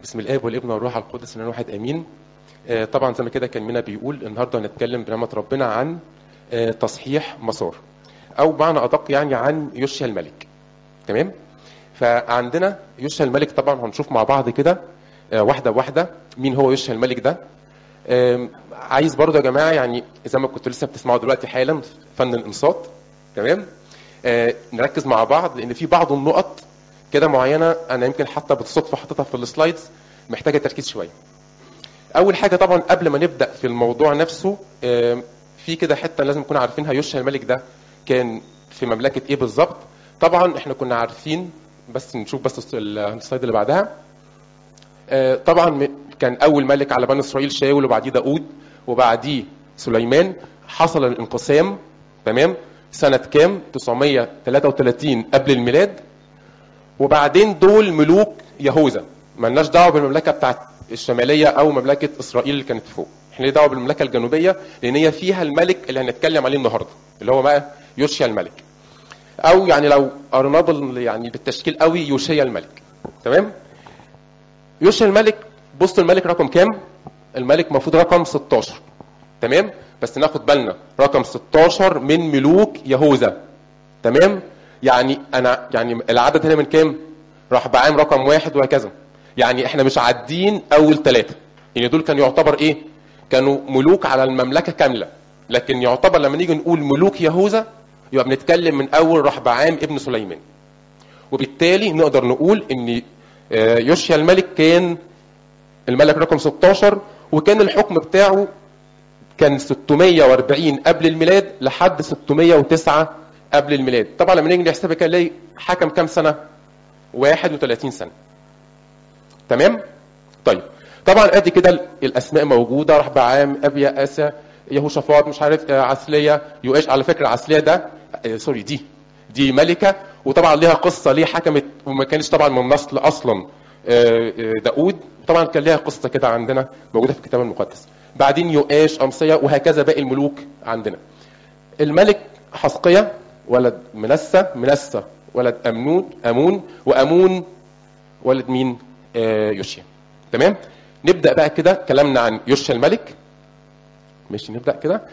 بسم الاب والابن والروح القدس من واحد امين آه، طبعا زي ما كده كان مينا بيقول النهارده هنتكلم بنعمه ربنا عن آه، تصحيح مسار او بمعنى ادق يعني عن يوشيا الملك تمام فعندنا يوشيا الملك طبعا هنشوف مع بعض كده آه، واحده واحده مين هو يوشيا الملك ده آم، عايز برضه يا جماعه يعني زي ما كنتوا لسه بتسمعوا دلوقتي حالا فن الانصات تمام آه، نركز مع بعض لان في بعض النقط كده معينه انا يمكن حتى بالصدفه حطيتها في السلايدز محتاجه تركيز شويه اول حاجه طبعا قبل ما نبدا في الموضوع نفسه آم، في كده حته لازم نكون عارفينها يوشيا الملك ده كان في مملكه ايه بالظبط طبعا احنا كنا عارفين بس نشوف بس السلايد اللي بعدها آه، طبعا م- كان اول ملك على بني اسرائيل شاول وبعديه داود وبعديه سليمان حصل الانقسام تمام سنه كام 933 قبل الميلاد وبعدين دول ملوك يهوذا ملناش دعوه بالمملكه بتاعت الشماليه او مملكه اسرائيل اللي كانت فوق احنا ليه دعوه بالمملكه الجنوبيه لان هي فيها الملك اللي هنتكلم عليه النهارده اللي هو بقى يوشيا الملك او يعني لو قريناه بال- يعني بالتشكيل قوي يوشيا الملك تمام يوشيا الملك بص الملك رقم كام الملك المفروض رقم 16 تمام بس ناخد بالنا رقم 16 من ملوك يهوذا تمام يعني انا يعني العدد هنا من كام راح بعام رقم واحد وهكذا يعني احنا مش عادين اول ثلاثه يعني دول كانوا يعتبر ايه كانوا ملوك على المملكه كامله لكن يعتبر لما نيجي نقول ملوك يهوذا يبقى بنتكلم من اول رحبعام ابن سليمان وبالتالي نقدر نقول ان آه، يوشيا الملك كان الملك رقم 16 وكان الحكم بتاعه كان 640 قبل الميلاد لحد 609 قبل الميلاد طبعا لما نيجي نحسبها كده نلاقي حكم كام سنه 31 سنه تمام طيب طبعا ادي كده الاسماء موجوده راح بعام ابيا اسا يهوشافاط مش عارف آه، عسليه يؤاش على فكره عسليه ده آه، سوري دي دي ملكه وطبعا ليها قصه ليه حكمت وما كانش طبعا من نسل اصلا آه، آه، داود طبعا كان ليها قصه كده عندنا موجوده في الكتاب المقدس بعدين يؤاش امصيه وهكذا باقي الملوك عندنا الملك حسقية ولد منسى منسى ولد أمنون أمون وأمون ولد مين؟ آه يوشيا تمام؟ نبدأ بقى كده كلامنا عن يوشيا الملك ماشي نبدأ كده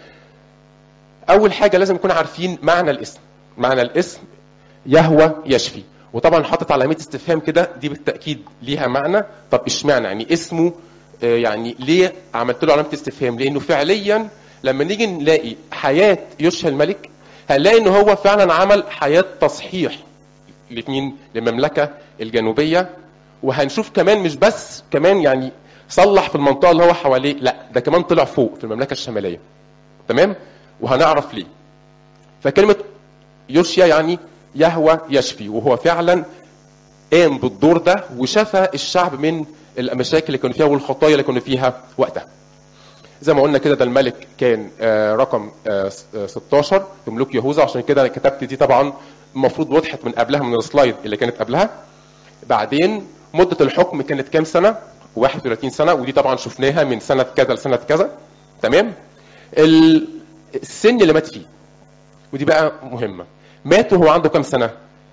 أول حاجة لازم نكون عارفين معنى الاسم معنى الاسم يهوى يشفي وطبعا حاطط علامة استفهام كده دي بالتأكيد ليها معنى طب اشمعنى يعني اسمه آه، يعني ليه عملت له علامة استفهام لأنه فعليا لما نيجي نلاقي حياة يوشيا الملك هنلاقي ان هو فعلا عمل حياة تصحيح لمين للمملكة الجنوبية وهنشوف كمان مش بس كمان يعني صلح في المنطقة اللي هو حواليه لا ده كمان طلع فوق في المملكة الشمالية تمام وهنعرف ليه فكلمة يوشيا يعني يهوى يشفي وهو فعلا قام بالدور ده وشفى الشعب من المشاكل اللي كانوا فيها والخطايا اللي كانوا فيها وقتها زي ما قلنا كده ده الملك كان آه، رقم آه، س- آه، 16 في ملوك يهوذا عشان كده انا كتبت دي طبعا المفروض وضحت من قبلها من السلايد اللي كانت قبلها بعدين مدة الحكم كانت كام سنة؟ 31 سنة ودي طبعا شفناها من سنة كذا لسنة كذا تمام؟ ال- السن اللي مات فيه ودي بقى مهمة مات وهو عنده كام سنة؟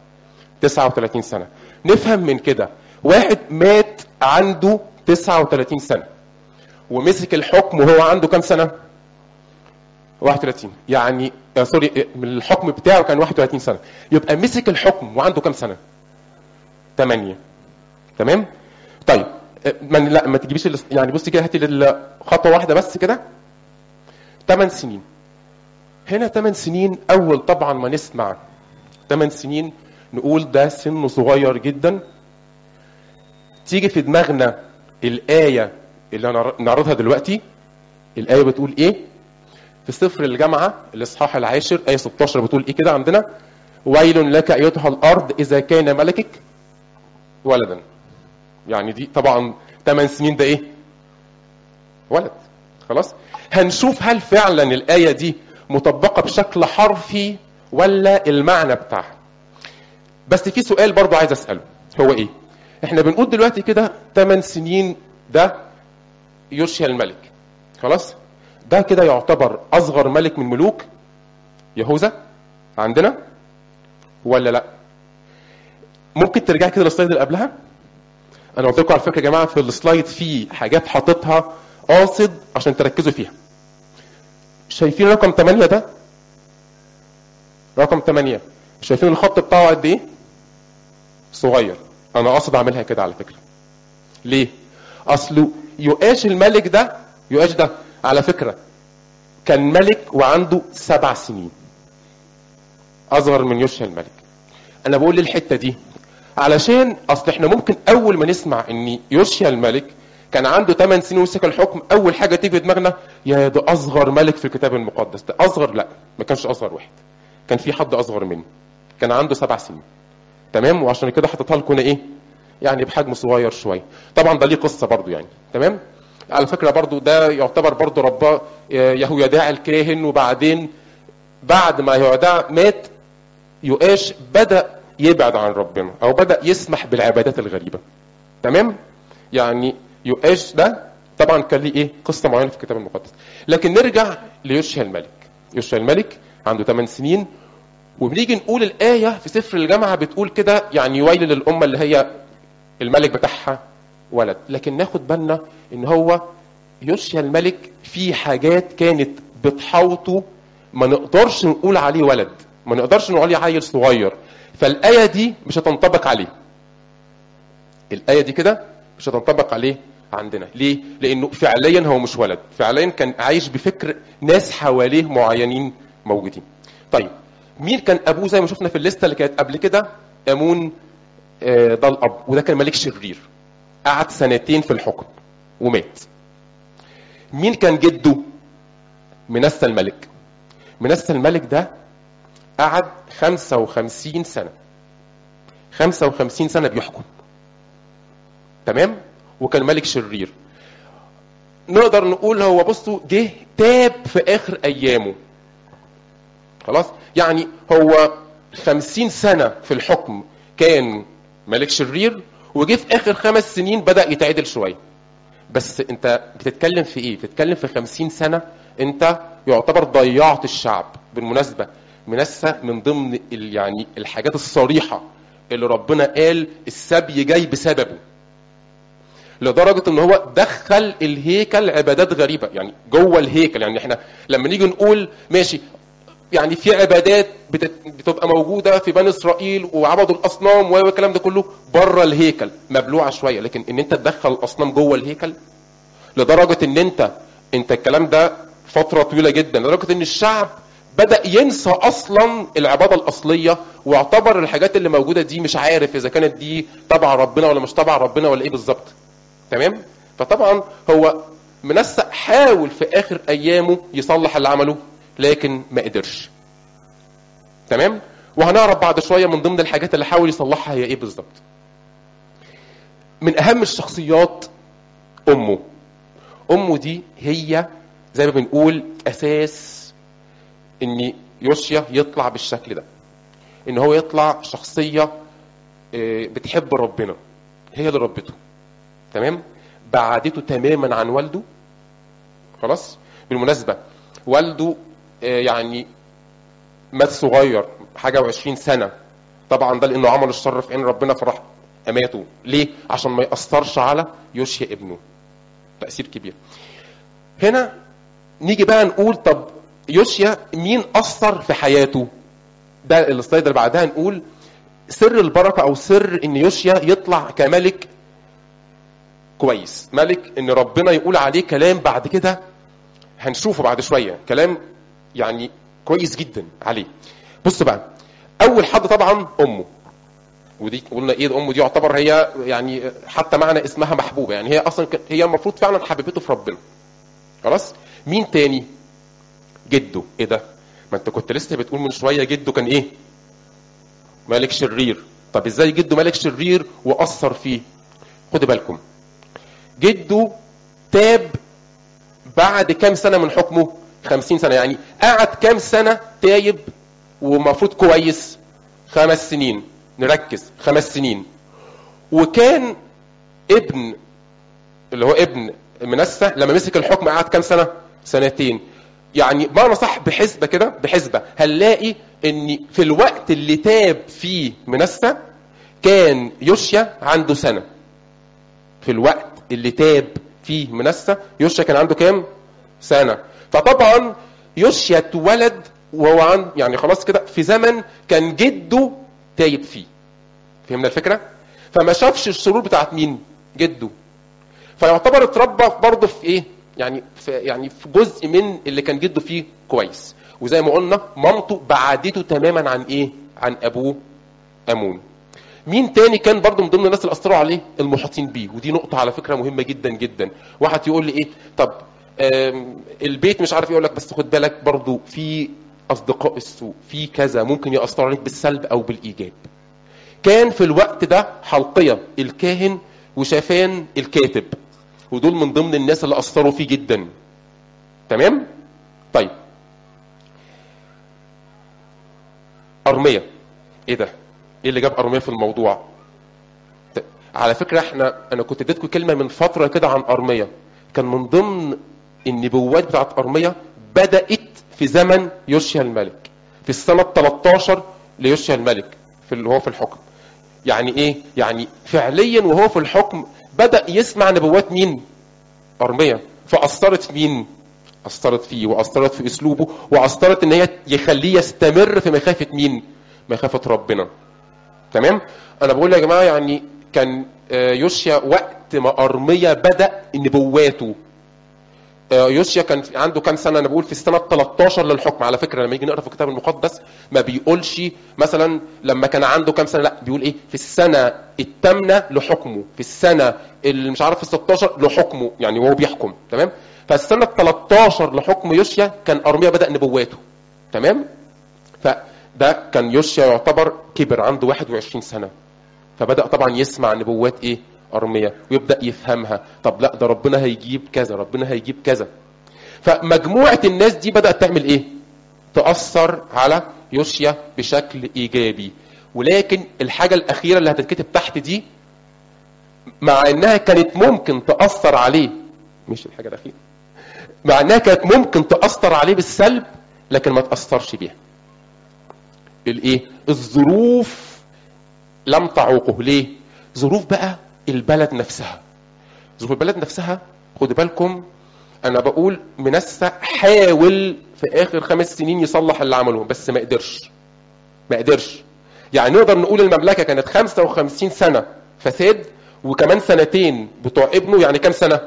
39 سنة نفهم من كده واحد مات عنده 39 سنة ومسك الحكم وهو عنده كام سنة؟ 31 يعني آه سوري آه، من الحكم بتاعه كان 31 سنة يبقى مسك الحكم وعنده كام سنة؟ 8 تمام؟ طيب آه، من لا ما تجيبيش ال- يعني بصي كده هاتي لل- خطوة واحدة بس كده 8 سنين هنا 8 سنين أول طبعا ما نسمع 8 سنين نقول ده سن صغير جدا تيجي في دماغنا الآية اللي هنعر- نعرضها دلوقتي الآية بتقول إيه؟ في سفر الجامعة الإصحاح العاشر آية 16 بتقول إيه كده عندنا؟ ويل لك أيتها الأرض إذا كان ملكك ولدا. يعني دي طبعا 8 سنين ده إيه؟ ولد. خلاص؟ هنشوف هل فعلا الآية دي مطبقة بشكل حرفي ولا المعنى بتاعها. بس في سؤال برضو عايز أسأله هو إيه؟ إحنا بنقول دلوقتي كده 8 سنين ده يوشيا الملك. خلاص؟ ده كده يعتبر اصغر ملك من ملوك يهوذا عندنا ولا لا ممكن ترجع كده للسلايد اللي قبلها انا قلت لكم على فكره يا جماعه في السلايد في حاجات حاططها قاصد عشان تركزوا فيها شايفين رقم 8 ده رقم 8 شايفين الخط بتاعه قد ايه صغير انا قاصد اعملها كده على فكره ليه اصله يؤاش الملك ده يؤاش ده على فكره كان ملك وعنده سبع سنين اصغر من يوشيا الملك انا بقول ليه الحته دي علشان اصل احنا ممكن اول ما نسمع ان يوشيا الملك كان عنده 8 سنين ومسك الحكم اول حاجه تيجي في دماغنا يا ده اصغر ملك في الكتاب المقدس ده اصغر لا ما كانش اصغر واحد كان في حد اصغر منه كان عنده سبع سنين تمام وعشان كده حطيتها لكم ايه يعني بحجم صغير شويه طبعا ده ليه قصه برضو يعني تمام على فكره برضو ده يعتبر برضو رباه يهويداع الكاهن وبعدين بعد ما يهويداع مات يؤاش بدا يبعد عن ربنا او بدا يسمح بالعبادات الغريبه تمام يعني يؤاش ده طبعا كان ليه ايه قصه معينه في الكتاب المقدس لكن نرجع ليوشيا الملك يوشيا الملك عنده 8 سنين وبنيجي نقول الايه في سفر الجامعه بتقول كده يعني ويل للامه اللي هي الملك بتاعها ولد لكن ناخد بالنا ان هو يوشيا الملك في حاجات كانت بتحوطه ما نقدرش نقول عليه ولد ما نقدرش نقول عليه عيل صغير فالايه دي مش هتنطبق عليه الايه دي كده مش هتنطبق عليه عندنا ليه لانه فعليا هو مش ولد فعليا كان عايش بفكر ناس حواليه معينين موجودين طيب مين كان ابوه زي ما شفنا في الليسته اللي كانت قبل كده امون ده الاب وده كان ملك شرير قعد سنتين في الحكم ومات مين كان جده منسى الملك منسى الملك ده قعد 55 سنه 55 سنه بيحكم تمام وكان ملك شرير نقدر نقول هو بصوا جه تاب في اخر ايامه خلاص يعني هو خمسين سنة في الحكم كان ملك شرير وجه في اخر خمس سنين بدأ يتعدل شوية بس انت بتتكلم في ايه بتتكلم في خمسين سنة انت يعتبر ضيعت الشعب بالمناسبة منسى من ضمن يعني الحاجات الصريحة اللي ربنا قال السبي جاي بسببه لدرجة ان هو دخل الهيكل عبادات غريبة يعني جوه الهيكل يعني احنا لما نيجي نقول ماشي يعني في عبادات بتبقى موجوده في بني اسرائيل وعبدوا الاصنام والكلام ده كله بره الهيكل مبلوعه شويه لكن ان انت تدخل الاصنام جوه الهيكل لدرجه ان انت انت الكلام ده فتره طويله جدا لدرجه ان الشعب بدا ينسى اصلا العباده الاصليه واعتبر الحاجات اللي موجوده دي مش عارف اذا كانت دي تبع ربنا ولا مش تبع ربنا ولا ايه بالظبط تمام فطبعا هو منسق حاول في اخر ايامه يصلح اللي عمله لكن ما قدرش تمام وهنعرف بعد شويه من ضمن الحاجات اللي حاول يصلحها هي ايه بالظبط من اهم الشخصيات امه امه دي هي زي ما بنقول اساس ان يوشيا يطلع بالشكل ده ان هو يطلع شخصيه بتحب ربنا هي اللي ربته تمام بعدته تماما عن والده خلاص بالمناسبه والده يعني مات صغير حاجه وعشرين سنه طبعا ده لانه عمل الشر في عين ربنا فراح اماته ليه عشان ما ياثرش على يوشيا ابنه تاثير كبير هنا نيجي بقى نقول طب يوشيا مين اثر في حياته ده السلايد اللي بعدها نقول سر البركه او سر ان يوشيا يطلع كملك كويس ملك ان ربنا يقول عليه كلام بعد كده هنشوفه بعد شويه كلام يعني كويس جدا عليه بص بقى اول حد طبعا امه ودي قلنا ايه امه دي يعتبر هي يعني حتى معنى اسمها محبوبه يعني هي اصلا هي المفروض فعلا حبيبته في ربنا خلاص مين تاني جده ايه ده ما انت كنت لسه بتقول من شويه جده كان ايه ملك شرير طب ازاي جده ملك شرير واثر فيه خدوا بالكم جده تاب بعد كام سنه من حكمه خمسين سنة يعني قعد كام سنة تايب ومفروض كويس خمس سنين نركز خمس سنين وكان ابن اللي هو ابن منسى لما مسك الحكم قعد كام سنة سنتين يعني بمعنى صح بحسبة كده بحسبة هنلاقي ان في الوقت اللي تاب فيه منسى كان يوشيا عنده سنة في الوقت اللي تاب فيه منسى يوشيا كان عنده كام سنه فطبعا يوشيا اتولد وهو عن يعني خلاص كده في زمن كان جده تايب فيه فهمنا الفكره فما شافش الشرور بتاعت مين جده فيعتبر اتربى برضه في ايه يعني في يعني في جزء من اللي كان جده فيه كويس وزي ما قلنا مامته بعدته تماما عن ايه عن ابوه امون مين تاني كان برضه من ضمن الناس اللي اثروا عليه المحيطين بيه ودي نقطه على فكره مهمه جدا جدا واحد يقول لي ايه طب آم، البيت مش عارف يقول لك بس خد بالك برضه في اصدقاء السوء في كذا ممكن ياثروا عليك بالسلب او بالايجاب كان في الوقت ده حلقية الكاهن وشافان الكاتب ودول من ضمن الناس اللي أثروا فيه جدا تمام؟ طيب أرمية إيه ده؟ إيه اللي جاب أرمية في الموضوع؟ ت- على فكرة إحنا أنا كنت اديتكم كلمة من فترة كده عن أرمية كان من ضمن النبوات بتاعت أرمية بدأت في زمن يوشيا الملك في السنة 13 ليوشيا الملك في اللي هو في الحكم يعني ايه يعني فعليا وهو في الحكم بدأ يسمع نبوات مين أرمية فأثرت في مين أثرت فيه وأثرت في أسلوبه وأثرت إن هي يخليه يستمر في مخافة مين مخافة ربنا تمام أنا بقول يا جماعة يعني كان آه، يوشيا وقت ما أرمية بدأ نبواته آه، يوشيا كان في- عنده كام سنه انا بقول في السنه 13 للحكم على فكره لما يجي نقرا في الكتاب المقدس ما بيقولش مثلا لما كان عنده كام سنه لا بيقول ايه في السنه الثامنه لحكمه في السنه اللي مش عارف ال 16 لحكمه يعني وهو بيحكم تمام فالسنه 13 لحكم يوشيا كان ارميا بدا نبواته تمام فده كان يوشيا يعتبر كبر عنده 21 سنه فبدا طبعا يسمع نبوات ايه ارميا ويبدا يفهمها طب لا ده ربنا هيجيب كذا ربنا هيجيب كذا فمجموعه الناس دي بدات تعمل ايه تاثر على يوشيا بشكل ايجابي ولكن الحاجه الاخيره اللي هتتكتب تحت دي مع انها كانت ممكن تاثر عليه مش الحاجه الاخيره مع انها كانت ممكن تاثر عليه بالسلب لكن ما تاثرش بيها الايه الظروف لم تعوقه ليه ظروف بقى البلد نفسها ظروف البلد نفسها خدوا بالكم انا بقول منسى حاول في اخر خمس سنين يصلح اللي عمله بس ما قدرش ما قدرش يعني نقدر نقول المملكه كانت 55 سنه فساد وكمان سنتين بتوع ابنه يعني كام سنه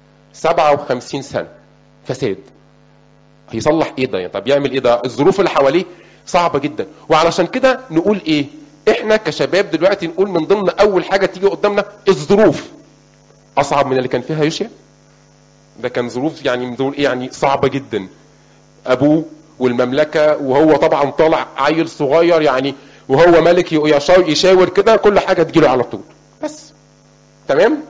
57 سنه فساد هيصلح ايه ده يعني طب يعمل ايه ده الظروف اللي حواليه صعبه جدا وعلشان كده نقول ايه احنا كشباب دلوقتي نقول من ضمن اول حاجه تيجي قدامنا الظروف اصعب من اللي كان فيها يوشيا ده كان ظروف يعني نقول ايه يعني صعبه جدا ابوه والمملكه وهو طبعا طالع عيل صغير يعني وهو ملك يشاور, يشاور كده كل حاجه تجيله على طول بس تمام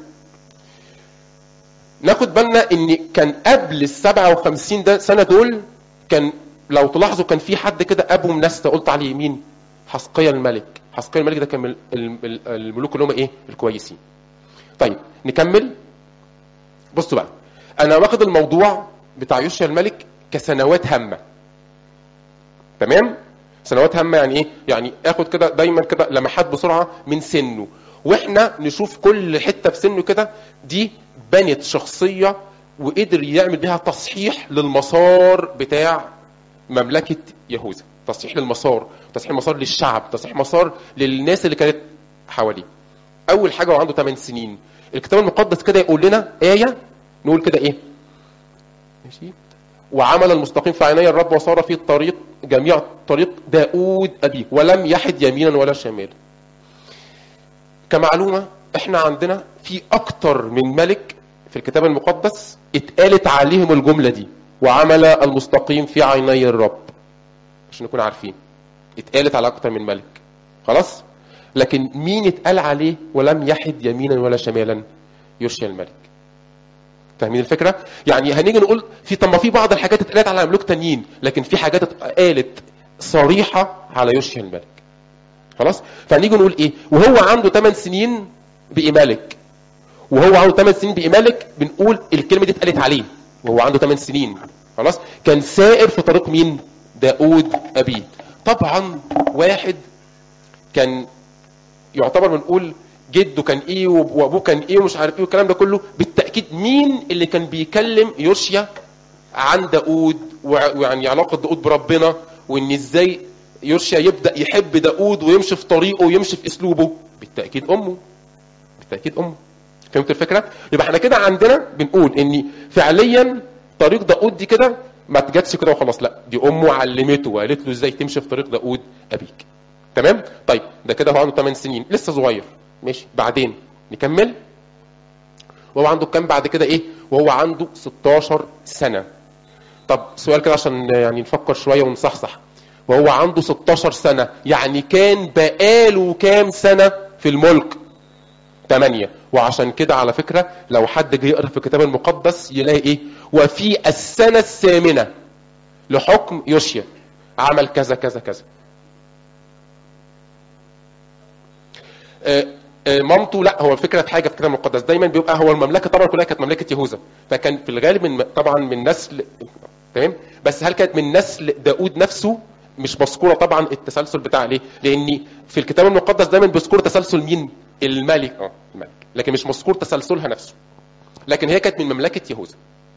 ناخد بالنا ان كان قبل ال 57 ده سنه دول كان لو تلاحظوا كان في حد كده ابو منسى قلت عليه مين؟ حسقيا الملك حسقيا الملك ده كان من ال- ال- الملوك اللي هم ايه؟ الكويسين. طيب نكمل بصوا بقى انا واخد الموضوع بتاع يوشيا الملك كسنوات هامه تمام؟ سنوات هامه يعني ايه؟ يعني اخد كده دايما كده لمحات بسرعه من سنه واحنا نشوف كل حته في سنه كده دي بنت شخصيه وقدر يعمل بيها تصحيح للمسار بتاع مملكه يهوذا تصحيح للمسار تصحيح مسار للشعب تصحيح مسار للناس اللي كانت حواليه اول حاجه وعنده 8 سنين الكتاب المقدس كده يقول لنا ايه نقول كده ايه ماشي وعمل المستقيم في عيني الرب وصار في الطريق جميع طريق داود ابيه ولم يحد يمينا ولا شمالا كمعلومه احنا عندنا في اكتر من ملك في الكتاب المقدس اتقالت عليهم الجمله دي وعمل المستقيم في عيني الرب عشان نكون عارفين اتقالت على اكتر من ملك خلاص لكن مين اتقال عليه ولم يحد يمينا ولا شمالا يوشيا الملك فاهمين الفكره يعني هنيجي نقول في طب ما في بعض الحاجات اتقالت على ملوك تانيين لكن في حاجات اتقالت صريحه على يوشيا الملك خلاص فهنيجي نقول ايه وهو عنده 8 سنين بقي ملك وهو عنده 8 سنين بقي ملك بنقول الكلمه دي اتقالت عليه وهو عنده 8 سنين خلاص كان سائر في طريق مين داود ابيه طبعا واحد كان يعتبر بنقول جده كان ايه وأب- وابوه كان ايه ومش عارف ايه والكلام ده كله بالتاكيد مين اللي كان بيكلم يوشيا عن داود وع- ويعني علاقه داود بربنا وان ازاي يوشيا يبدا يحب داود ويمشي في طريقه ويمشي في اسلوبه بالتاكيد امه بالتاكيد امه فهمت الفكره يبقى احنا كده عندنا بنقول ان فعليا طريق داود دي كده ما تجاتش كده وخلاص لا دي امه علمته وقالت له ازاي تمشي في طريق داود ابيك تمام طيب ده كده هو عنده 8 سنين لسه صغير ماشي بعدين نكمل وهو عنده كام بعد كده ايه وهو عنده 16 سنه طب سؤال كده عشان يعني نفكر شويه ونصحصح وهو عنده 16 سنه يعني كان بقاله كام سنه في الملك 8 وعشان كده على فكره لو حد جه يقرا في الكتاب المقدس يلاقي ايه وفي السنه الثامنه لحكم يوشيا عمل كذا كذا كذا آه، آه، مامته لا هو الفكره في حاجه في الكتاب المقدس دايما بيبقى هو المملكه طبعا كلها كانت مملكه يهوذا فكان في الغالب من طبعا من نسل تمام بس هل كانت من نسل داود نفسه مش مذكوره طبعا التسلسل بتاع ليه؟ لان في الكتاب المقدس دايما بيذكر تسلسل مين؟ الملك اه الملك لكن مش مذكور تسلسلها نفسه لكن هي كانت من مملكه يهوذا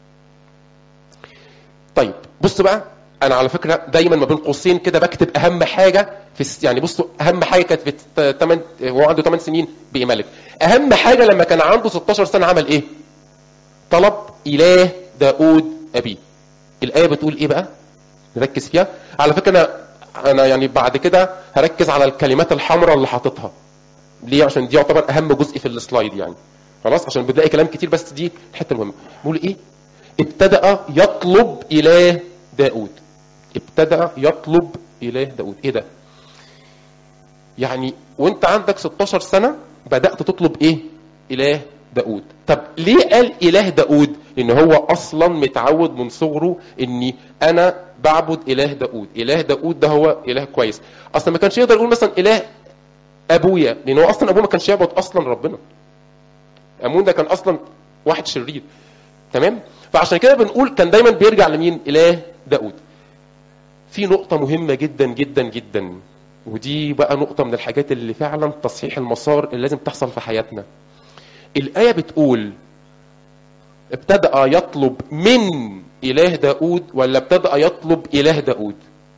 طيب بص بقى انا على فكره دايما ما بين قوسين كده بكتب اهم حاجه في الس- يعني بصوا اهم حاجه كانت في 8 وهو عنده 8 سنين بقي ملك اهم حاجه لما كان عنده 16 سنه عمل ايه طلب اله داود ابيه الايه بتقول ايه بقى نركز فيها على فكره انا انا يعني بعد كده هركز على الكلمات الحمراء اللي حاططها ليه عشان دي يعتبر اهم جزء في السلايد يعني خلاص عشان بنلاقي كلام كتير بس دي الحته المهمه بيقول ايه ابتدأ يطلب إله داود ابتدأ يطلب إله داود إيه ده يعني وانت عندك 16 سنة بدأت تطلب إيه إله داود طب ليه قال إله داود إن هو أصلا متعود من صغره إني أنا بعبد إله داود إله داود ده هو إله كويس أصلا ما كانش يقدر يقول مثلا إله أبويا لأن هو أصلا أبوه ما كانش يعبد أصلا ربنا أمون ده كان أصلا واحد شرير تمام فعشان كده بنقول كان دايما بيرجع لمين اله داود في نقطة مهمة جدا جدا جدا ودي بقى نقطة من الحاجات اللي فعلا تصحيح المسار اللي لازم تحصل في حياتنا الآية بتقول ابتدأ يطلب من إله داود ولا ابتدأ يطلب إله داود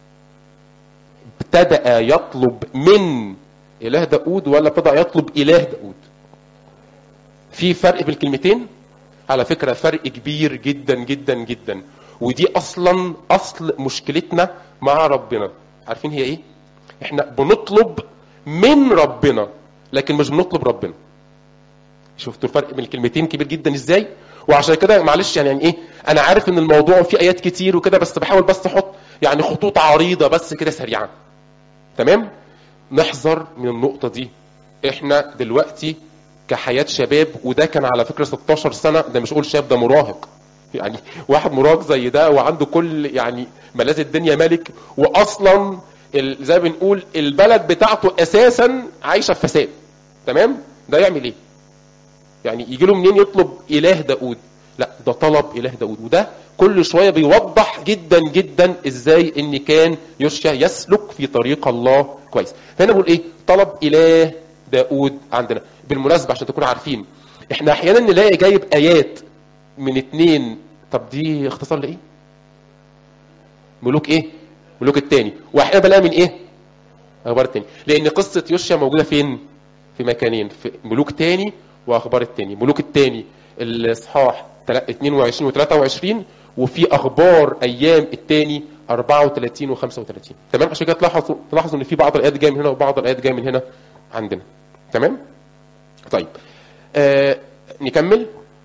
ابتدأ يطلب من إله داود ولا ابتدأ يطلب إله داود في فرق بين الكلمتين على فكرة فرق كبير جدا جدا جدا ودي اصلا اصل مشكلتنا مع ربنا عارفين هي ايه احنا بنطلب من ربنا لكن مش بنطلب ربنا شفتوا الفرق بين الكلمتين كبير جدا ازاي وعشان كده معلش يعني, يعني ايه انا عارف ان الموضوع فيه ايات كتير وكده بس بحاول بس احط يعني خطوط عريضه بس كده سريعه تمام نحذر من النقطه دي احنا دلوقتي كحياه شباب وده كان على فكره 16 سنه ده مش قول شاب ده مراهق يعني واحد مراهق زي ده وعنده كل يعني ملاذ الدنيا ملك واصلا ال- زي ما بنقول البلد بتاعته اساسا عايشه في فساد تمام ده يعمل ايه يعني يجي له منين يطلب اله داود لا ده طلب اله داود وده كل شويه بيوضح جدا جدا ازاي ان كان يوشيا يسلك في طريق الله كويس فهنا بقول ايه طلب اله داود عندنا بالمناسبه عشان تكونوا عارفين احنا احيانا نلاقي جايب ايات من اتنين طب دي اختصار لايه ملوك ايه ملوك التاني واحيانا بلاقي من ايه اخبار التاني لان قصه يوشيا موجوده فين في مكانين في ملوك تاني واخبار التاني ملوك التاني الاصحاح تلا- 22 و23 وفي اخبار ايام التاني 34 و35 تمام عشان كده تلاحظوا تلاحظوا ان في بعض الايات جايه من هنا وبعض الايات جايه من هنا عندنا تمام طيب آه نكمل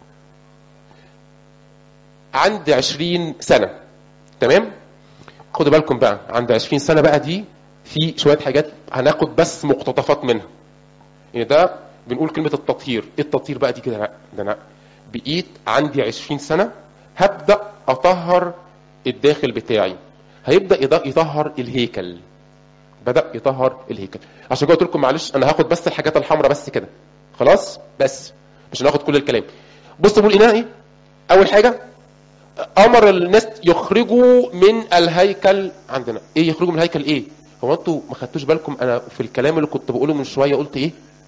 عند 20 سنه تمام خدوا بالكم بقى عند 20 سنه بقى دي في شويه حاجات هناخد بس مقتطفات منها يعني ده بنقول كلمه التطهير ايه التطهير بقى دي كده لا ده انا بقيت عندي 20 سنه هبدا اطهر الداخل بتاعي هيبدا يض- يطهر الهيكل بدا يطهر الهيكل عشان كده قلت لكم معلش انا هاخد بس الحاجات الحمراء بس كده خلاص بس مش هناخد كل الكلام بصوا بقول هنا ايه اول حاجه امر الناس يخرجوا من الهيكل عندنا ايه يخرجوا من الهيكل ايه هو انتوا ما خدتوش بالكم انا في الكلام اللي كنت بقوله من شويه قلت ايه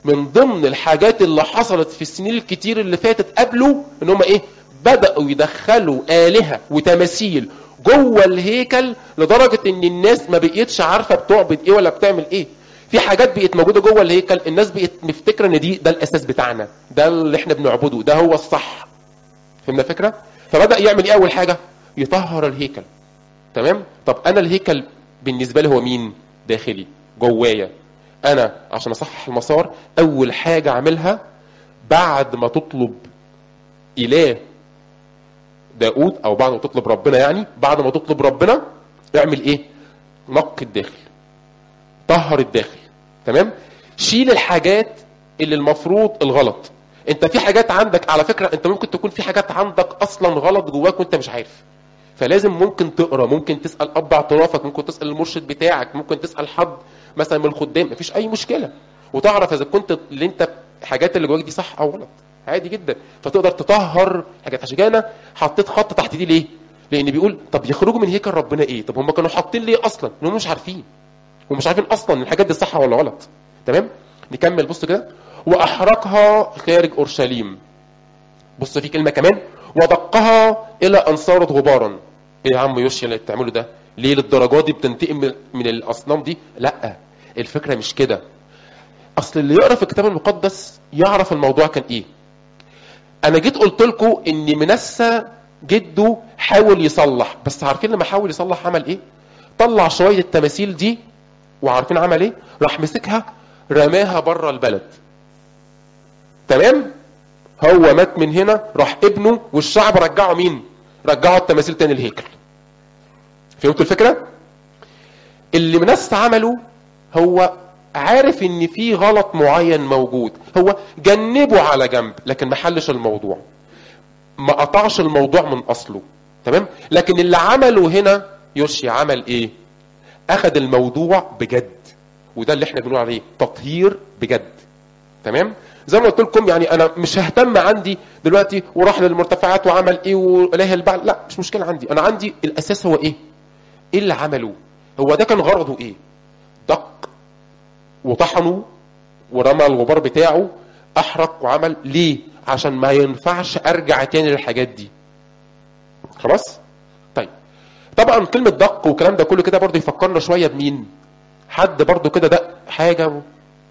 من ضمن الحاجات اللي حصلت في السنين الكتير اللي فاتت قبله ان هم ايه بداوا يدخلوا الهه وتماثيل جوه الهيكل لدرجه ان الناس ما بقيتش عارفه بتعبد ايه ولا بتعمل ايه في حاجات بقت موجوده جوه الهيكل الناس بقت مفتكره ان دي ده الاساس بتاعنا ده اللي احنا بنعبده ده هو الصح فهمنا الفكره فبدا يعمل ايه اول حاجه يطهر الهيكل تمام طب انا الهيكل بالنسبه لي هو مين داخلي جوايا انا عشان اصحح المسار اول حاجه اعملها بعد ما تطلب اله داود او بعد ما تطلب ربنا يعني بعد ما تطلب ربنا اعمل ايه نقي الداخل طهر الداخل تمام شيل الحاجات اللي المفروض الغلط انت في حاجات عندك على فكره انت ممكن تكون في حاجات عندك اصلا غلط جواك وانت مش عارف فلازم ممكن تقرا ممكن تسال اب اعترافك ممكن تسال المرشد بتاعك ممكن تسال حد مثلا من الخدام مفيش اي مشكله وتعرف اذا كنت اللي انت الحاجات اللي جواك دي صح او غلط عادي جدا فتقدر تطهر حاجات عشان كده انا حطيت خط تحت دي ليه؟ لان بيقول طب يخرجوا من هيكل ربنا ايه؟ طب هم كانوا حاطين ليه اصلا؟ هم مش عارفين ومش عارفين اصلا الحاجات دي صح ولا غلط تمام؟ نكمل بص كده واحرقها خارج اورشليم بص في كلمه كمان ودقها الى ان صارت غبارا ايه يا عم يوشيا اللي بتعمله ده ليه للدرجات دي بتنتقم من- من الاصنام دي لا الفكره مش كده اصل اللي يقرا في الكتاب المقدس يعرف الموضوع كان ايه انا جيت قلت لكم ان منسى جده حاول يصلح بس عارفين لما حاول يصلح عمل ايه طلع شويه التماثيل دي وعارفين عمل ايه راح مسكها رماها بره البلد تمام هو مات من هنا راح ابنه والشعب رجعوا مين رجعوا التماثيل تاني الهيكل فهمتوا الفكره اللي منسى عمله هو عارف ان في غلط معين موجود هو جنبه على جنب لكن ما حلش الموضوع ما قطعش الموضوع من اصله تمام لكن اللي عمله هنا يوشي عمل ايه اخذ الموضوع بجد وده اللي احنا بنقول عليه تطهير بجد تمام زي ما قلت لكم يعني انا مش ههتم عندي دلوقتي وراح للمرتفعات وعمل ايه واله البعل لا مش مشكله عندي انا عندي الاساس هو ايه ايه اللي عمله هو ده كان غرضه ايه دق وطحنه ورمى الغبار بتاعه احرق وعمل ليه عشان ما ينفعش ارجع تاني للحاجات دي خلاص طيب طبعا كلمه دق والكلام ده كله كده برضه يفكرنا شويه بمين حد برضه كده دق حاجه و...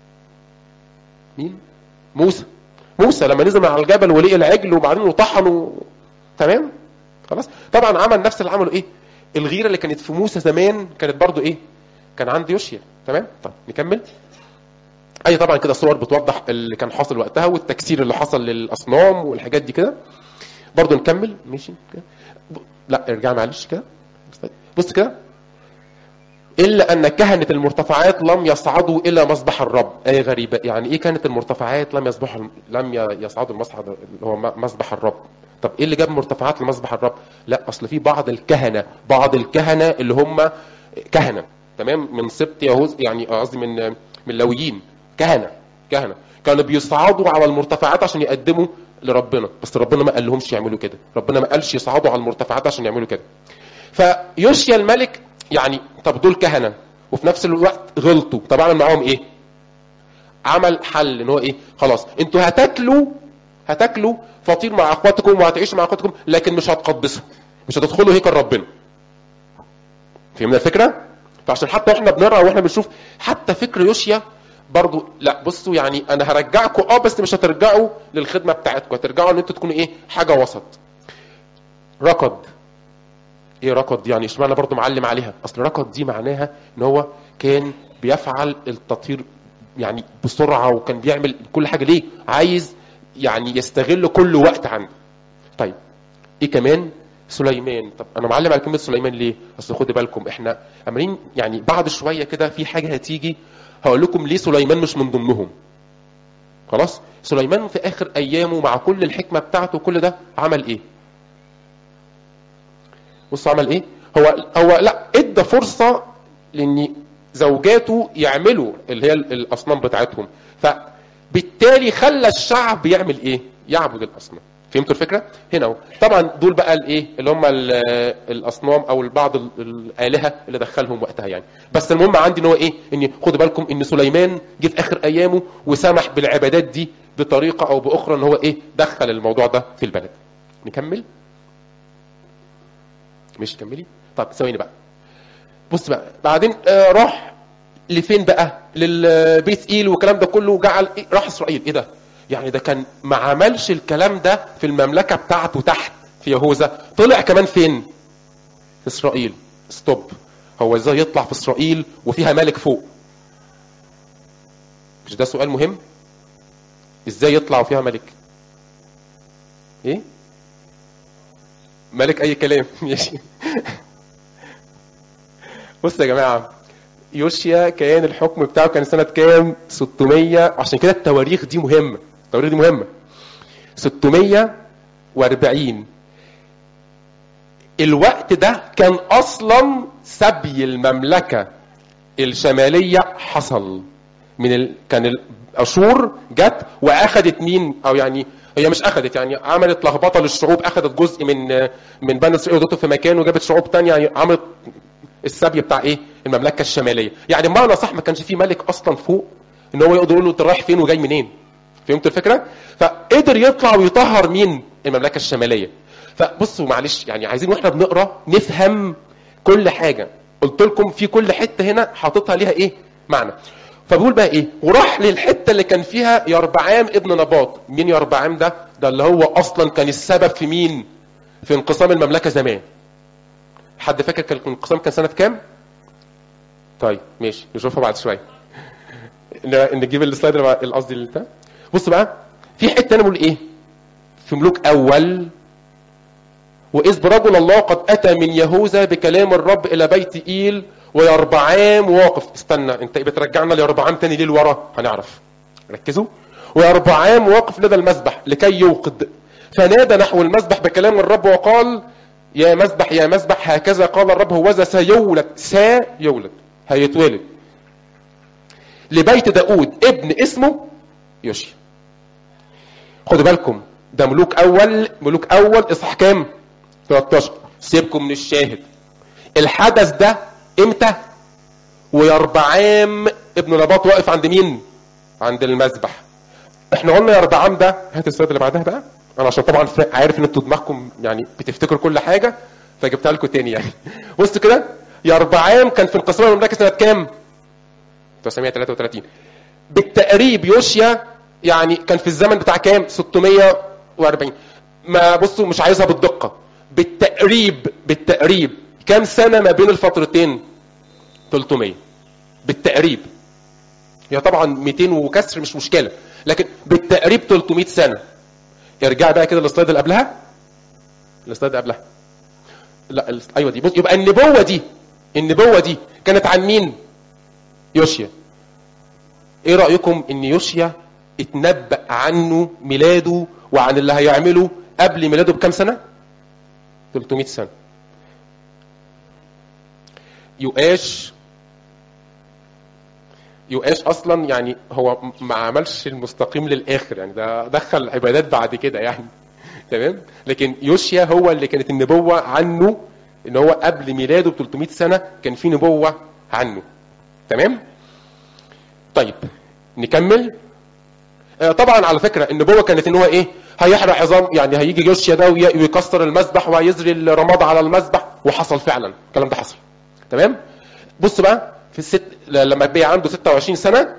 مين موسى موسى لما نزل من على الجبل ولقي العجل وبعدين طحنه تمام خلاص طبعا عمل نفس اللي عمله ايه الغيره اللي كانت في موسى زمان كانت برضو ايه كان عند يوشيا تمام طب نكمل اي طبعا كده صور بتوضح اللي كان حاصل وقتها والتكسير اللي حصل للاصنام والحاجات دي كده برضو نكمل ماشي كده ب- لا ارجع معلش كده بص كده الا ان كهنه المرتفعات لم يصعدوا الى مسبح الرب اي غريبه يعني ايه كانت المرتفعات لم يصبحوا لم ي- يصعدوا المصعد اللي هو م- مسبح الرب طب ايه اللي جاب مرتفعات لمسبح الرب لا اصل في بعض الكهنه بعض الكهنه اللي هم كهنه تمام من سبط يهوذ يعني قصدي من من اللاويين كهنه كهنه كانوا بيصعدوا على المرتفعات عشان يقدموا لربنا بس ربنا ما قال لهمش يعملوا كده ربنا ما قالش يصعدوا على المرتفعات عشان يعملوا كده فيوشيا الملك يعني طب دول كهنه وفي نفس الوقت غلطوا طب اعمل معاهم ايه عمل حل ان هو ايه خلاص انتوا هتاكلوا هتاكلوا فطير مع اخواتكم وهتعيشوا مع اخواتكم لكن مش هتقدسوا مش هتدخلوا هيكل ربنا فهمنا الفكره فعشان حتى واحنا بنقرا واحنا بنشوف حتى فكر يوشيا برضو لا بصوا يعني انا هرجعكم اه بس مش هترجعوا للخدمه بتاعتكم هترجعوا ان انتوا تكونوا ايه حاجه وسط ركض ايه ركض دي يعني اشمعنى برضو معلم عليها اصل ركض دي معناها ان هو كان بيفعل التطهير يعني بسرعه وكان بيعمل كل حاجه ليه عايز يعني يستغل كل وقت عنده طيب ايه كمان سليمان طب انا معلم على كلمه سليمان ليه اصل خدوا بالكم احنا عمالين يعني بعد شويه كده في حاجه هتيجي هقول لكم ليه سليمان مش من ضمنهم خلاص سليمان في اخر ايامه مع كل الحكمه بتاعته وكل ده عمل ايه بص عمل ايه هو هو لا ادى فرصه لان زوجاته يعملوا اللي هي الاصنام بتاعتهم فبالتالي خلى الشعب يعمل ايه يعبد الاصنام فهمتوا الفكره هنا اهو طبعا دول بقى الايه اللي هم ال- الاصنام او بعض ال- الالهه اللي دخلهم وقتها يعني بس المهم عندي ان هو ايه ان خدوا بالكم ان سليمان جه في اخر ايامه وسمح بالعبادات دي بطريقه او باخرى ان هو ايه دخل الموضوع ده في البلد نكمل مش كملي طب ثواني بقى بص بقى بعدين آه راح لفين بقى للبيت ايل والكلام ده كله جعل إيه؟ راح اسرائيل ايه ده يعني ده كان ما عملش الكلام ده في المملكه بتاعته تحت في يهوذا طلع كمان فين في اسرائيل ستوب هو ازاي يطلع في اسرائيل وفيها ملك فوق مش ده سؤال مهم ازاي يطلع وفيها ملك ايه ملك اي كلام ماشي بص يا جماعه يوشيا كان الحكم بتاعه كان سنه كام 600 عشان كده التواريخ دي مهمه التواريخ دي مهمه 640 الوقت ده كان اصلا سبي المملكه الشماليه حصل من ال... كان الاشور جت واخذت مين او يعني هي مش اخذت يعني عملت لخبطه للشعوب اخذت جزء من من بني اسرائيل وضته في مكان وجابت شعوب تانية يعني عملت السبي بتاع ايه المملكه الشماليه يعني بمعنى صح ما كانش في ملك اصلا فوق ان هو يقدر يقول له انت رايح فين وجاي منين فهمت الفكره فقدر يطلع ويطهر مين المملكه الشماليه فبصوا معلش يعني عايزين واحنا بنقرا نفهم كل حاجه قلت لكم في كل حته هنا حاططها ليها ايه معنى فبيقول بقى ايه وراح للحته اللي كان فيها يربعام ابن نباط مين يربعام ده ده اللي هو اصلا كان السبب في مين في انقسام المملكه زمان حد فاكر كان الانقسام كان سنه كام طيب ماشي نشوفها بعد شويه ن- نجيب السلايد اللي اللي قصدي اللي بتاع بص بقى في حته تانية بيقول ايه في ملوك اول واذ برجل الله قد اتى من يهوذا بكلام الرب الى بيت ايل ويربعام واقف استنى انت بترجعنا ليربعام تاني ليه لورا هنعرف ركزوا ويربعام واقف لدى المذبح لكي يوقد فنادى نحو المذبح بكلام الرب وقال يا مذبح يا مذبح هكذا قال الرب هوذا سيولد سيولد هيتولد لبيت داود ابن اسمه يوشيا خدوا بالكم ده ملوك اول ملوك اول اصحاح كام 13 سيبكم من الشاهد الحدث ده امتى ويربعام ابن نباط واقف عند مين عند المذبح احنا قلنا يربعام ده هات السلايد اللي بعدها بقى انا عشان طبعا ف- عارف ان انتوا دماغكم يعني بتفتكروا كل حاجه فجبتها لكم تاني يعني بص كده يربعام كان في انقسام المملكه سنه كام 933 بالتقريب يوشيا يعني كان في الزمن بتاع كام 640 ما بصوا مش عايزها بالدقه بالتقريب بالتقريب كام سنه ما بين الفترتين 300 بالتقريب هي طبعا 200 وكسر مش مشكله لكن بالتقريب 300 سنه ارجع بقى كده للسلايد اللي قبلها السلايد اللي قبلها لا ال- ايوه دي بص يبقى النبوه دي النبوه دي كانت عن مين يوشيا ايه رايكم ان يوشيا اتنبأ عنه ميلاده وعن اللي هيعمله قبل ميلاده بكام سنه 300 سنه يؤاش يؤاش اصلا يعني هو م- ما عملش المستقيم للاخر يعني ده دخل عبادات بعد كده يعني تمام لكن يوشيا هو اللي كانت النبوه عنه ان هو قبل ميلاده ب 300 سنه كان في نبوه عنه تمام طيب نكمل آه، طبعا على فكره النبوه كانت ان هو ايه هيحرق عظام يعني هيجي يوشيا ده وي- ويكسر المذبح وهيزري الرماد على المذبح وحصل فعلا الكلام ده حصل تمام بص بقى في الست ل- لما بقى عنده 26 سنه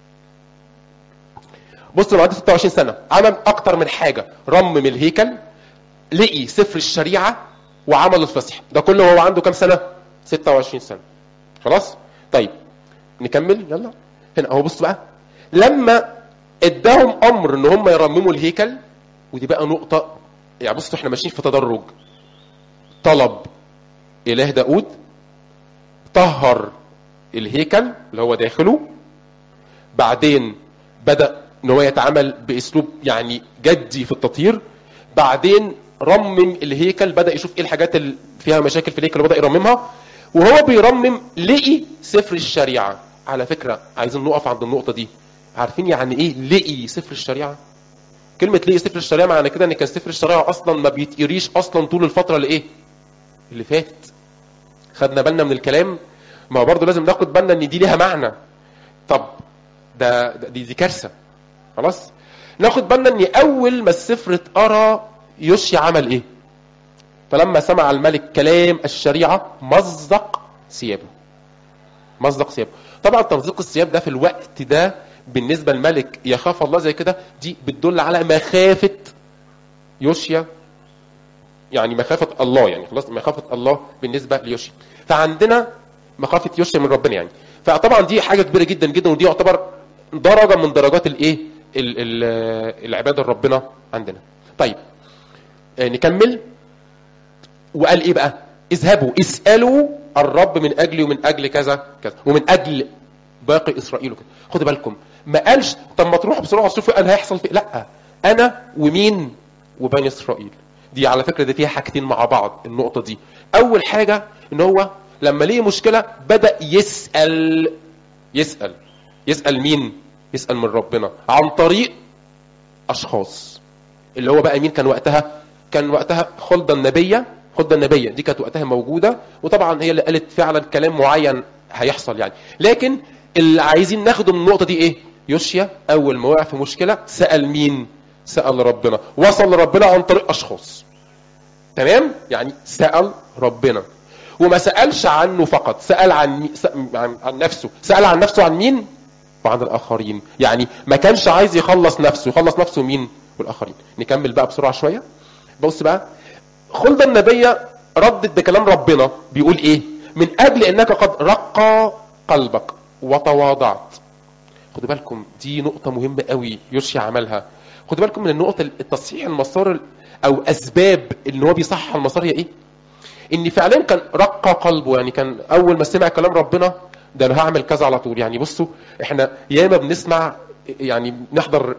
بص لما عنده 26 سنه عمل اكتر من حاجه رمم الهيكل لقي سفر الشريعه وعمل الفصح ده كله وهو عنده كام سنه 26 سنه خلاص طيب نكمل يلا هنا اهو بص بقى لما اداهم امر ان هم يرمموا الهيكل ودي بقى نقطه يعني بصوا احنا ماشيين في تدرج طلب اله داود طهر الهيكل اللي هو داخله بعدين بدا ان هو يتعامل باسلوب يعني جدي في التطهير بعدين رمم الهيكل بدا يشوف ايه الحاجات اللي فيها مشاكل في الهيكل وبدا يرممها وهو بيرمم لقي سفر الشريعه على فكره عايزين نقف عند النقطه دي عارفين يعني ايه لقي سفر الشريعه كلمه ليه سفر الشريعه معنى كده ان كان سفر الشريعه اصلا ما بيتقريش اصلا طول الفتره اللي ايه اللي فاتت خدنا بالنا من الكلام ما هو برضه لازم ناخد بالنا ان دي ليها معنى طب ده, ده دي, دي كارثه خلاص ناخد بالنا ان اول ما السفر اتقرا يوشيا عمل ايه فلما سمع الملك كلام الشريعه مزق ثيابه مزق ثيابه طبعا تمزيق الثياب ده في الوقت ده بالنسبه للملك يخاف الله زي كده دي بتدل على مخافه يوشيا يعني مخافه الله يعني خلاص مخافه الله بالنسبه ليوشيا فعندنا مخافه يوشيا من ربنا يعني فطبعا دي حاجه كبيره جدا جدا ودي يعتبر درجه من درجات الايه ال- ال- العباده لربنا عندنا طيب آه، نكمل وقال ايه بقى اذهبوا اسالوا الرب من اجلي ومن اجل كذا كذا ومن اجل باقي اسرائيل وكذا خدوا بالكم ما قالش طب ما تروحوا بسرعه شوفوا انا هيحصل في لا انا ومين وبني اسرائيل دي على فكره دي فيها حاجتين مع بعض النقطه دي اول حاجه ان هو لما ليه مشكله بدا يسال يسال يسال مين يسال من ربنا عن طريق اشخاص اللي هو بقى مين كان وقتها كان وقتها خلدة النبية خلدة النبية دي كانت وقتها موجودة وطبعا هي اللي قالت فعلا كلام معين هيحصل يعني لكن اللي عايزين ناخده من النقطة دي ايه يوشيا اول ما وقع في مشكلة سأل مين سأل ربنا وصل لربنا عن طريق اشخاص تمام يعني سأل ربنا وما سألش عنه فقط سأل عن مي... سأل عن... عن نفسه سأل عن نفسه عن مين وعن الآخرين يعني ما كانش عايز يخلص نفسه يخلص نفسه مين والآخرين نكمل بقى بسرعة شوية بص بقى خلدة النبية ردت بكلام ربنا بيقول ايه من اجل انك قد رقى قلبك وتواضعت خدوا بالكم دي نقطة مهمة قوي يوشيا عملها خدوا بالكم من النقطة التصحيح المسار او اسباب ان هو بيصحح المسار هي ايه ان فعلا كان رقى قلبه يعني كان اول ما سمع كلام ربنا ده انا هعمل كذا على طول يعني بصوا احنا ياما بنسمع يعني نحضر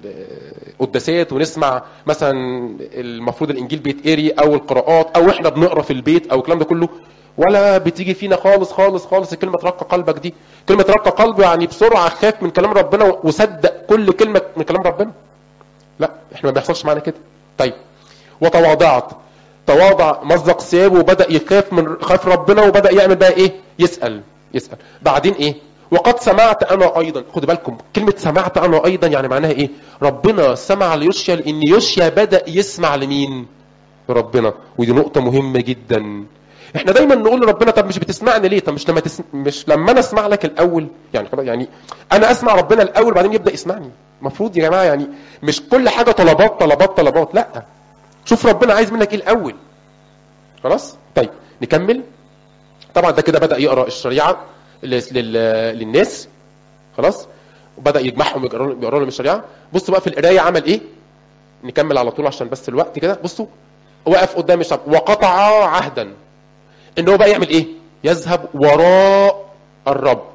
قداسات ونسمع مثلا المفروض الانجيل بيتقري او القراءات او احنا بنقرا في البيت او الكلام ده كله ولا بتيجي فينا خالص خالص خالص كلمه رق قلبك دي كلمه رق قلبه يعني بسرعه خاف من كلام ربنا وصدق كل كلمه من كلام ربنا لا احنا ما بيحصلش معانا كده طيب وتواضعت تواضع مزق ثيابه وبدا يخاف من خاف ربنا وبدا يعمل بقى ايه يسال يسال بعدين ايه وقد سمعت انا ايضا خدوا بالكم كلمه سمعت انا ايضا يعني معناها ايه ربنا سمع ليوشيا لان يوشيا بدا يسمع لمين ربنا ودي نقطه مهمه جدا احنا دايما نقول لربنا طب مش بتسمعني ليه طب مش لما تسم... مش لما انا اسمع لك الاول يعني خلاص يعني انا اسمع ربنا الاول بعدين يبدا يسمعني المفروض يا جماعه يعني مش كل حاجه طلبات طلبات طلبات لا شوف ربنا عايز منك ايه الاول خلاص طيب نكمل طبعا ده كده بدا يقرا الشريعه لل... لل... للناس خلاص وبدا يجمعهم يقروا لهم الشريعه بصوا بقى في القرايه عمل ايه نكمل على طول عشان بس الوقت كده بصوا وقف قدام الشعب وقطع عهدا ان هو بقى يعمل ايه يذهب وراء الرب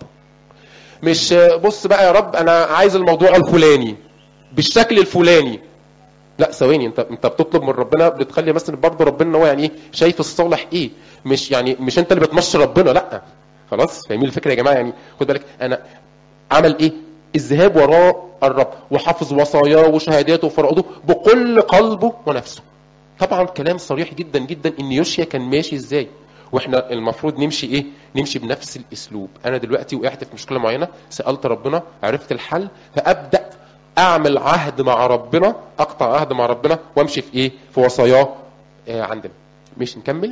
مش بص بقى يا رب انا عايز الموضوع الفلاني بالشكل الفلاني لا ثواني انت انت بتطلب من ربنا بتخلي مثلا برضه ربنا هو يعني ايه شايف الصالح ايه مش يعني مش انت اللي بتمشي ربنا لا خلاص فاهمين الفكره يا جماعه يعني خد بالك انا عمل ايه الذهاب وراء الرب وحفظ وصاياه وشهاداته وفرائضه بكل قلبه ونفسه طبعا كلام صريح جدا جدا ان يوشيا كان ماشي ازاي واحنا المفروض نمشي ايه نمشي بنفس الاسلوب انا دلوقتي وقعت في مشكله معينه سالت ربنا عرفت الحل فابدا اعمل عهد مع ربنا اقطع عهد مع ربنا وامشي في ايه في وصاياه آه عندنا مش نكمل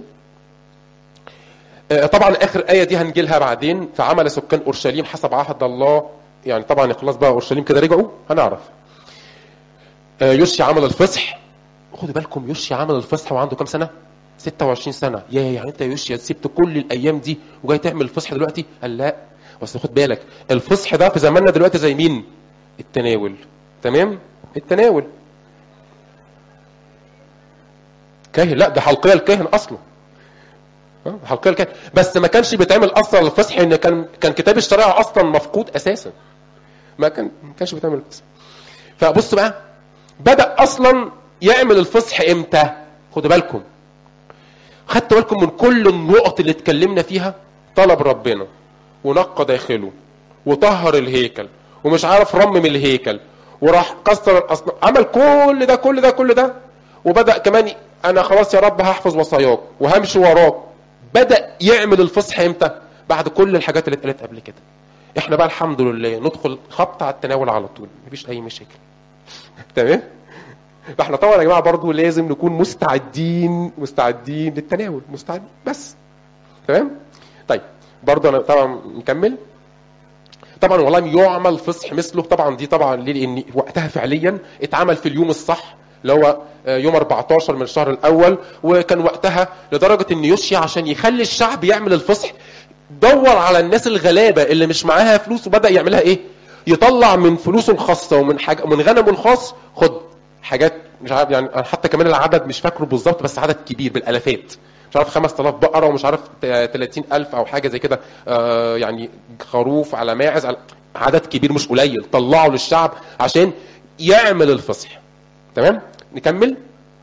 آه طبعا اخر ايه دي هنجي لها بعدين فعمل سكان اورشليم حسب عهد الله يعني طبعا خلاص بقى اورشليم كده رجعوا هنعرف آه يوشيا عمل الفصح خدوا بالكم يوشيا عمل الفصح وعنده كام سنه 26 سنه يا يعني انت يا يوشيا سبت كل الايام دي وجاي تعمل الفصح دلوقتي قال لا بس خد بالك الفصح ده في زماننا دلوقتي زي مين التناول تمام التناول كاهن لا ده حلقيه الكاهن اصلا حلقيه الكاهن بس ما كانش بيتعمل اصلا الفصح ان كان كان كتاب الشريعه اصلا مفقود اساسا ما كان ما كانش بيتعمل الفصح فبص بقى بدا اصلا يعمل الفصح امتى خدوا بالكم خدتوا بالكم من كل النقط اللي اتكلمنا فيها طلب ربنا ونقى داخله وطهر الهيكل ومش عارف رمم الهيكل وراح كسر الاصنام عمل كل ده كل ده كل ده وبدا كمان انا خلاص يا رب هحفظ وصاياك وهمشي وراك بدا يعمل الفصح امتى بعد كل الحاجات اللي اتقالت قبل كده احنا بقى الحمد لله ندخل خبط على التناول على طول مفيش اي مشاكل تمام فاحنا طبعا يا جماعه برضو لازم نكون مستعدين مستعدين للتناول مستعدين بس تمام طيب برضو انا طبعا نكمل طبعا والله يعمل فصح مثله طبعا دي طبعا ليه لان وقتها فعليا اتعمل في اليوم الصح اللي هو يوم 14 من الشهر الاول وكان وقتها لدرجه ان يوشيا عشان يخلي الشعب يعمل الفصح دور على الناس الغلابه اللي مش معاها فلوس وبدا يعملها ايه يطلع من فلوسه الخاصه ومن حاجه من غنمه الخاص خد حاجات مش عارف يعني أنا حتى كمان العدد مش فاكره بالظبط بس عدد كبير بالالافات مش عارف 5000 بقره ومش عارف 30000 او حاجه زي كده آه يعني خروف على ماعز على عدد كبير مش قليل طلعوا للشعب عشان يعمل الفصح تمام نكمل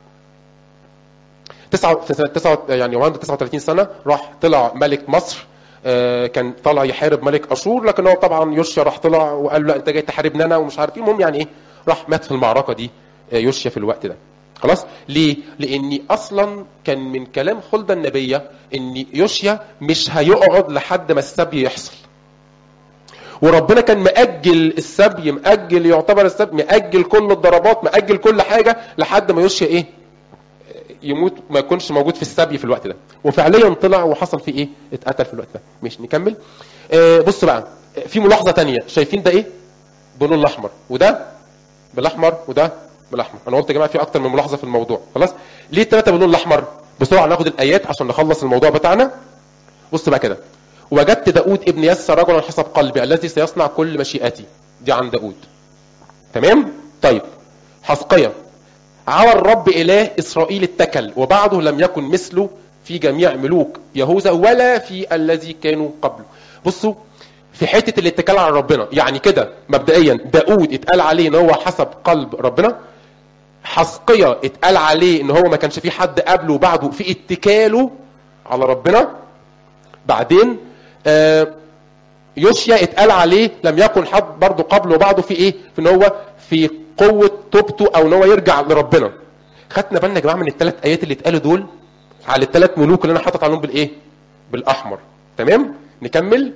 تسعة تسعة يعني وعنده 39 سنة راح طلع ملك مصر آه كان طالع يحارب ملك اشور لكن هو طبعا يوشيا راح طلع وقال له لا انت جاي تحاربني انا ومش عارف ايه المهم يعني ايه راح مات في المعركة دي آه يوشيا في الوقت ده خلاص ليه لاني اصلا كان من كلام خلدة النبية ان يوشيا مش هيقعد لحد ما السبي يحصل وربنا كان مأجل السبي مأجل يعتبر السبي مأجل كل الضربات مأجل كل حاجة لحد ما يوشيا ايه يموت ما يكونش موجود في السبي في الوقت ده وفعليا طلع وحصل فيه ايه اتقتل في الوقت ده مش نكمل آه بص بقى في ملاحظة تانية شايفين ده ايه باللون الاحمر وده بالاحمر وده بالاحمر انا قلت يا جماعه في اكتر من ملاحظه في الموضوع خلاص ليه الثلاثه باللون الاحمر بسرعه ناخد الايات عشان نخلص الموضوع بتاعنا بص بقى كده وجدت داود ابن يس رجلا حسب قلبي الذي سيصنع كل مشيئتي دي عن داود تمام طيب حسقية على الرب اله اسرائيل اتكل وبعده لم يكن مثله في جميع ملوك يهوذا ولا في الذي كانوا قبله بصوا في حته الاتكال على ربنا يعني كده مبدئيا داود اتقال عليه ان هو حسب قلب ربنا حسقية اتقال عليه ان هو ما كانش في حد قبله وبعده في اتكاله على ربنا بعدين آه يوشيا اتقال عليه لم يكن حد برضه قبله وبعده في ايه في ان هو في قوه توبته او ان هو يرجع لربنا خدنا بالنا يا جماعه من الثلاث ايات اللي اتقالوا دول على الثلاث ملوك اللي انا حاطط عليهم بالايه بالاحمر تمام نكمل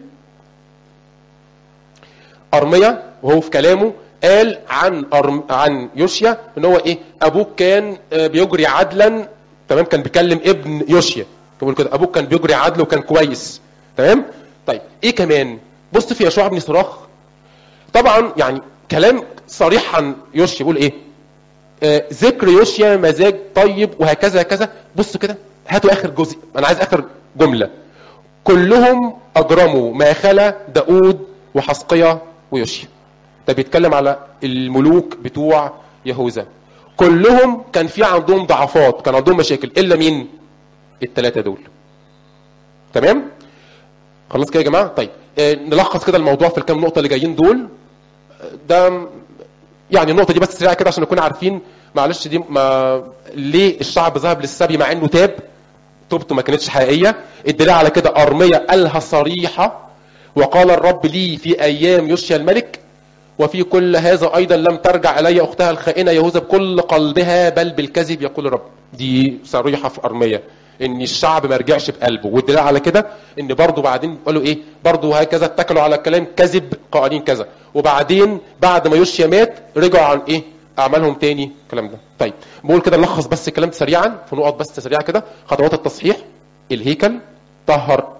ارميا وهو في كلامه قال عن أرم... عن يوشيا ان هو ايه ابوك كان بيجري عدلا تمام كان بيكلم ابن يوشيا بيقول كده ابوك كان بيجري عدل وكان كويس تمام طيب ايه كمان بص في يشوع بن صراخ طبعا يعني كلام صريح عن يوشيا بيقول ايه آه ذكر يوشيا مزاج طيب وهكذا هكذا بص كده هاتوا اخر جزء انا عايز اخر جمله كلهم اجرموا ما خلا داود وحسقية ويوشيا ده بيتكلم على الملوك بتوع يهوذا كلهم كان في عندهم ضعفات كان عندهم مشاكل الا مين الثلاثه دول تمام خلاص كده يا جماعه طيب آه نلخص كده الموضوع في الكام نقطه اللي جايين دول ده يعني النقطه دي بس سريعه كده عشان نكون عارفين معلش دي ما ليه الشعب ذهب للسبي مع انه تاب توبته ما كانتش حقيقيه الدليل على كده ارميه قالها صريحه وقال الرب لي في ايام يوشيا الملك وفي كل هذا ايضا لم ترجع الي اختها الخائنه يهوذا بكل قلبها بل بالكذب يقول الرب دي صريحه في ارميه ان الشعب ما رجعش بقلبه والدليل على كده ان برضه بعدين قالوا ايه برضه هكذا اتكلوا على كلام كذب قائلين كذا وبعدين بعد ما يوشيا مات رجعوا عن ايه اعمالهم تاني الكلام ده طيب بقول كده نلخص بس الكلام سريعا في نقط بس سريعه كده خطوات التصحيح الهيكل طهر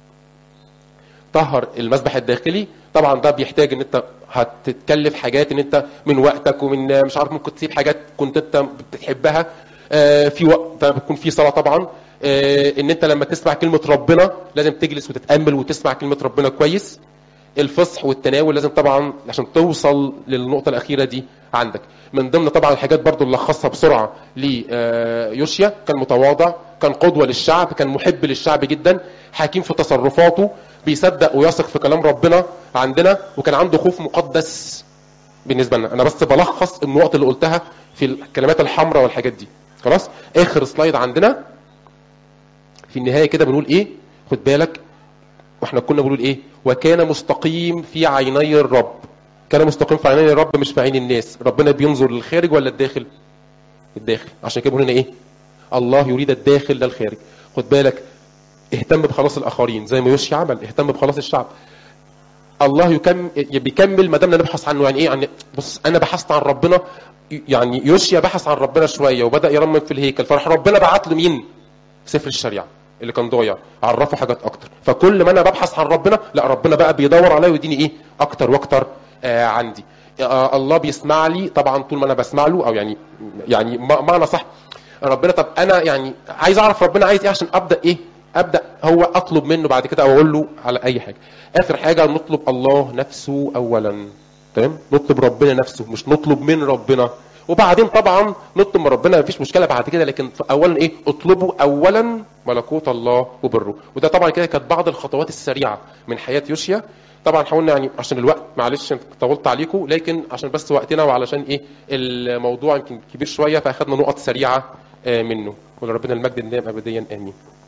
طهر المسبح الداخلي طبعا ده بيحتاج ان انت هتتكلف حاجات ان انت من وقتك ومن مش عارف ممكن تسيب حاجات كنت انت بتحبها آه في وقت بتكون في صلاه طبعا آه ان انت لما تسمع كلمه ربنا لازم تجلس وتتامل وتسمع كلمه ربنا كويس الفصح والتناول لازم طبعا عشان توصل للنقطه الاخيره دي عندك من ضمن طبعا الحاجات برضو اللي لخصها بسرعه ليوشيا كان متواضع كان قدوه للشعب كان محب للشعب جدا حكيم في تصرفاته بيصدق ويثق في كلام ربنا عندنا وكان عنده خوف مقدس بالنسبه لنا انا بس بلخص النقط اللي قلتها في الكلمات الحمراء والحاجات دي خلاص اخر سلايد عندنا في النهايه كده بنقول ايه خد بالك واحنا كنا بنقول ايه وكان مستقيم في عيني الرب كان مستقيم في عيني الرب مش في عين الناس ربنا بينظر للخارج ولا الداخل الداخل عشان كده بيقول هنا ايه الله يريد الداخل لا الخارج خد بالك اهتم بخلاص الاخرين زي ما يوشي عمل اهتم بخلاص الشعب الله يكمل بيكمل ما دامنا نبحث عنه يعني ايه يعني بص انا بحثت عن ربنا يعني يوشيا بحث عن ربنا شويه وبدا يرمم في الهيكل فراح ربنا بعت له مين؟ سفر الشريعه اللي كان ضايع عرفه حاجات اكتر فكل ما انا ببحث عن ربنا لا ربنا بقى بيدور عليا ويديني ايه اكتر واكتر آه عندي آه الله بيسمع لي طبعا طول ما انا بسمع له او يعني يعني ما- معنى صح ربنا طب انا يعني عايز اعرف ربنا عايز ايه عشان ابدا ايه ابدا هو اطلب منه بعد كده او اقول له على اي حاجه اخر حاجه نطلب الله نفسه اولا تمام نطلب ربنا نفسه مش نطلب من ربنا وبعدين طبعا نطلب من ربنا مفيش مشكله بعد كده لكن اولا ايه اطلبوا اولا ملكوت الله وبره وده طبعا كده كانت بعض الخطوات السريعه من حياه يوشيا طبعا حاولنا يعني عشان الوقت معلش طولت عليكم لكن عشان بس وقتنا وعلشان ايه الموضوع يمكن كبير شويه فاخدنا نقط سريعه آه، منه ولربنا المجد الدائم ابديا امين